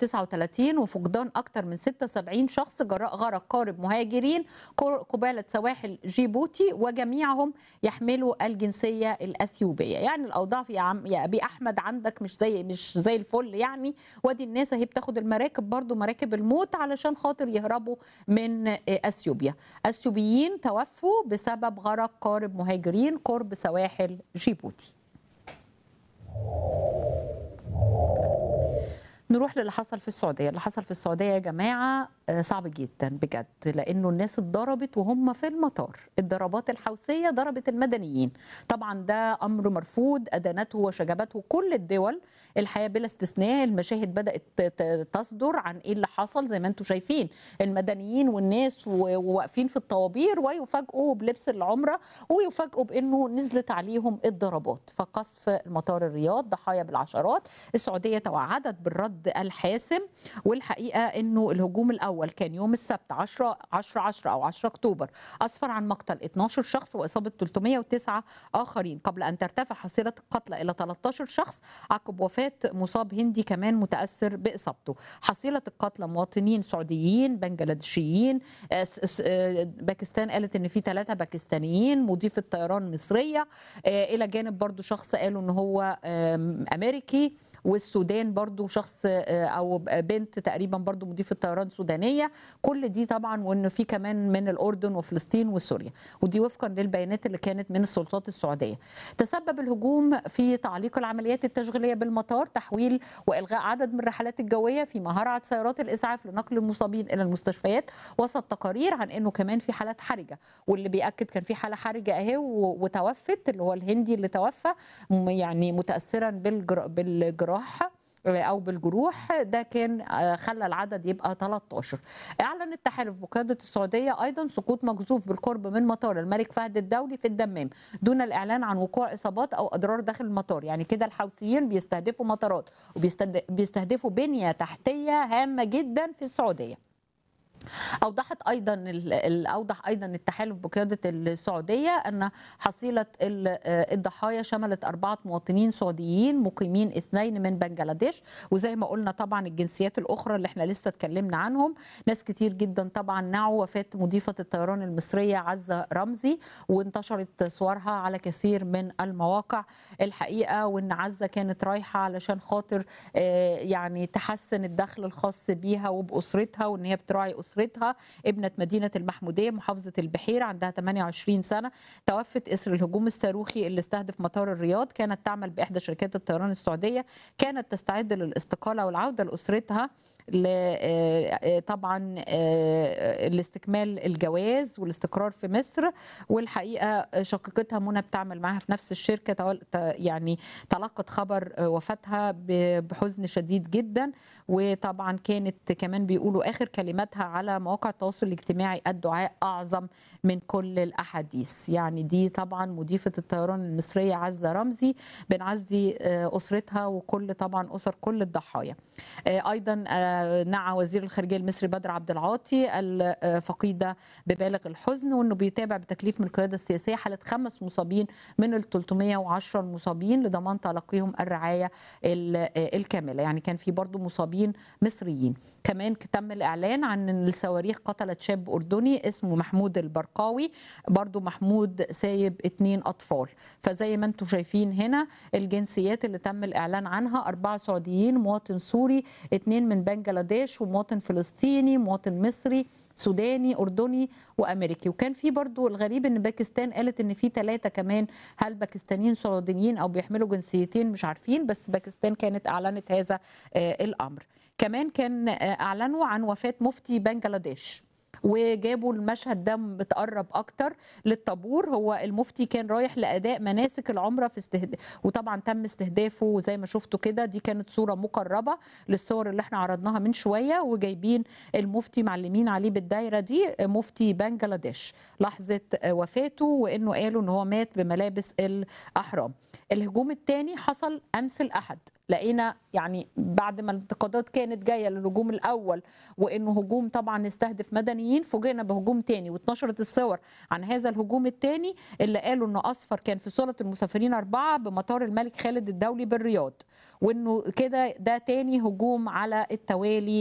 39 وفقدان أكثر من 76 شخص جراء غرق قارب مهاجرين قبالة سواحل جيبوتي وجميعهم يحملوا الجنسية الأثيوبية يعني الأوضاع في عم يا أبي أحمد عندك مش زي مش زي الفل يعني وادي الناس هي بتاخد المراكب برضو مراكب الموت علشان خاطر يهربوا من أثيوبيا أثيوبيين توفوا بسبب غرق قارب مهاجرين قرب سواحل جيبوتي نروح للي حصل في السعوديه، اللي حصل في السعوديه يا جماعه صعب جدا بجد لانه الناس اتضربت وهم في المطار، الضربات الحوثيه ضربت المدنيين، طبعا ده امر مرفوض ادانته وشجبته كل الدول، الحياه بلا استثناء، المشاهد بدات تصدر عن ايه اللي حصل زي ما انتم شايفين، المدنيين والناس وواقفين في الطوابير ويفاجئوا بلبس العمره ويفاجئوا بانه نزلت عليهم الضربات، فقصف مطار الرياض ضحايا بالعشرات، السعوديه توعدت بالرد الحاسم والحقيقه انه الهجوم الاول كان يوم السبت 10 10 10 او 10 اكتوبر اسفر عن مقتل 12 شخص واصابه 309 اخرين قبل ان ترتفع حصيله القتلى الى 13 شخص عقب وفاه مصاب هندي كمان متاثر باصابته حصيله القتلى مواطنين سعوديين بنجلاديشيين باكستان قالت ان في ثلاثه باكستانيين مضيف الطيران مصريه الى جانب برضو شخص قالوا ان هو امريكي والسودان برضو شخص او بنت تقريبا برضو مضيفه طيران سودانيه كل دي طبعا وان في كمان من الاردن وفلسطين وسوريا ودي وفقا للبيانات اللي كانت من السلطات السعوديه تسبب الهجوم في تعليق العمليات التشغيليه بالمطار تحويل والغاء عدد من الرحلات الجويه فيما هرعت سيارات الاسعاف لنقل المصابين الى المستشفيات وسط تقارير عن انه كمان في حالات حرجه واللي بياكد كان في حاله حرجه اهي وتوفت اللي هو الهندي اللي توفى يعني متاثرا بالجراحه بالجراحه او بالجروح ده كان خلى العدد يبقى 13 اعلن التحالف بقياده السعوديه ايضا سقوط مجزوف بالقرب من مطار الملك فهد الدولي في الدمام دون الاعلان عن وقوع اصابات او اضرار داخل المطار يعني كده الحوثيين بيستهدفوا مطارات وبيستهدفوا بنيه تحتيه هامه جدا في السعوديه اوضحت ايضا اوضح ايضا التحالف بقياده السعوديه ان حصيله الضحايا شملت اربعه مواطنين سعوديين مقيمين اثنين من بنجلاديش وزي ما قلنا طبعا الجنسيات الاخرى اللي احنا لسه اتكلمنا عنهم ناس كتير جدا طبعا نعوا وفاه مضيفه الطيران المصريه عزه رمزي وانتشرت صورها على كثير من المواقع الحقيقه وان عزه كانت رايحه علشان خاطر يعني تحسن الدخل الخاص بيها وباسرتها وان هي بتراعي اسرتها أسرتها ابنة مدينة المحمودية محافظة البحيرة عندها 28 سنة توفت إثر الهجوم الصاروخي اللي استهدف مطار الرياض كانت تعمل بإحدى شركات الطيران السعودية كانت تستعد للاستقالة والعودة لأسرتها طبعا لاستكمال الجواز والاستقرار في مصر والحقيقه شقيقتها منى بتعمل معاها في نفس الشركه يعني تلقت خبر وفاتها بحزن شديد جدا وطبعا كانت كمان بيقولوا اخر كلماتها على مواقع التواصل الاجتماعي الدعاء اعظم من كل الاحاديث يعني دي طبعا مضيفه الطيران المصريه عزه رمزي بنعزي اسرتها وكل طبعا اسر كل الضحايا ايضا نعى وزير الخارجيه المصري بدر عبد العاطي الفقيده ببالغ الحزن وانه بيتابع بتكليف من القياده السياسيه حاله خمس مصابين من ال 310 المصابين لضمان تلقيهم الرعايه الكامله يعني كان في برضه مصابين مصريين كمان تم الاعلان عن ان الصواريخ قتلت شاب اردني اسمه محمود البرقاوي برضه محمود سايب اثنين اطفال فزي ما انتم شايفين هنا الجنسيات اللي تم الاعلان عنها اربعه سعوديين مواطن سوري اثنين من بنجلاديش ومواطن فلسطيني مواطن مصري سوداني اردني وامريكي وكان في برضو الغريب ان باكستان قالت ان في ثلاثه كمان هل باكستانيين سعوديين او بيحملوا جنسيتين مش عارفين بس باكستان كانت اعلنت هذا الامر كمان كان اعلنوا عن وفاه مفتي بنجلاديش وجابوا المشهد ده متقرب اكتر للطابور هو المفتي كان رايح لاداء مناسك العمره في استهداف وطبعا تم استهدافه زي ما شفتوا كده دي كانت صوره مقربه للصور اللي احنا عرضناها من شويه وجايبين المفتي معلمين عليه بالدايره دي مفتي بنجلاديش لحظه وفاته وانه قالوا ان هو مات بملابس الاحرام الهجوم الثاني حصل امس الاحد لقينا يعني بعد ما الانتقادات كانت جايه للهجوم الاول وانه هجوم طبعا استهدف مدنيين فوجئنا بهجوم تاني واتنشرت الصور عن هذا الهجوم التاني اللي قالوا انه اصفر كان في صاله المسافرين اربعه بمطار الملك خالد الدولي بالرياض وانه كده ده تاني هجوم على التوالي